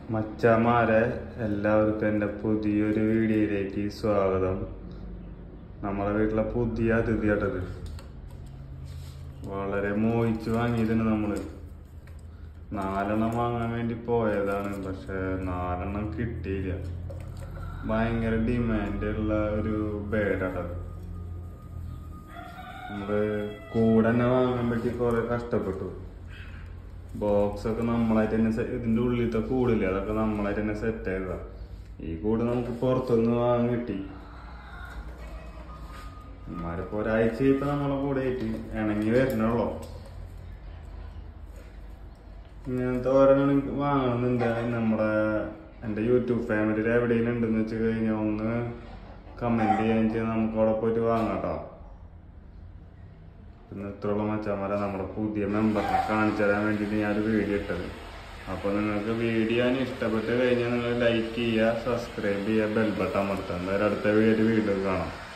മച്ചാമാരെ എല്ലാവർക്കും എൻ്റെ പുതിയൊരു വീഡിയോയിലേക്ക് സ്വാഗതം നമ്മളെ വീട്ടിലെ പുതിയ അതിഥിയാട്ടത് വളരെ മോഹിച്ച് വാങ്ങിയതാണ് നമ്മള് നാലെണ്ണം വാങ്ങാൻ വേണ്ടി പോയതാണ് പക്ഷെ നാലെണ്ണം കിട്ടിയില്ല ഭയങ്കര ഡിമാൻഡ് ഉള്ള ഒരു ബേഡാട്ടത് നമ്മള് കൂടെ തന്നെ വാങ്ങാൻ പറ്റി കുറെ കഷ്ടപ്പെട്ടു ബോക്സ് ഒക്കെ നമ്മളായിട്ട് തന്നെ se- ഇതിന്റെ ഉള്ളിലത്തെ കൂടില്ലേ അതൊക്കെ നമ്മളായിട്ട് തന്നെ സെറ്റ് ചെയ്തതാ ഈ കൂട് നമുക്ക് പുറത്തുനിന്ന് വാങ്ങാൻ കിട്ടി ഇമാരിപ്പോ ഒരാഴ്ച ഇപ്പൊ നമ്മളെ കൂടെ ആയിട്ട് ഇണങ്ങി വരണുള്ളൂ ഇങ്ങനത്തെ ഓരോന്നും എനിക്ക് വാങ്ങണമെന്നുണ്ട് നമ്മുടെ എൻ്റെ യൂട്യൂബ് ഫാമിലിയിൽ എവിടെയെങ്കിലും ഉണ്ടെന്ന് വെച്ച് കഴിഞ്ഞാൽ ഒന്ന് കമന്റ് ചെയ്യാൻ ചെയ്താൽ നമുക്ക് അവിടെ പോയിട്ട് വാങ്ങാട്ടോ പിന്നെ ഇത്രയുള്ള മച്ചാമാരെ നമ്മുടെ പുതിയ മെമ്പറിനെ കാണിച്ചു തരാൻ വേണ്ടിയിട്ട് ഞാനൊരു വീഡിയോ ഇട്ടത് അപ്പോൾ നിങ്ങൾക്ക് വീഡിയോ ഇഷ്ടപ്പെട്ട് കഴിഞ്ഞാൽ നിങ്ങൾ ലൈക്ക് ചെയ്യുക സബ്സ്ക്രൈബ് ചെയ്യുക ബെൽ ബട്ടൺ അമർത്തുക എന്തായാലും അടുത്ത വീഡിയോ വീണ്ടും കാണാം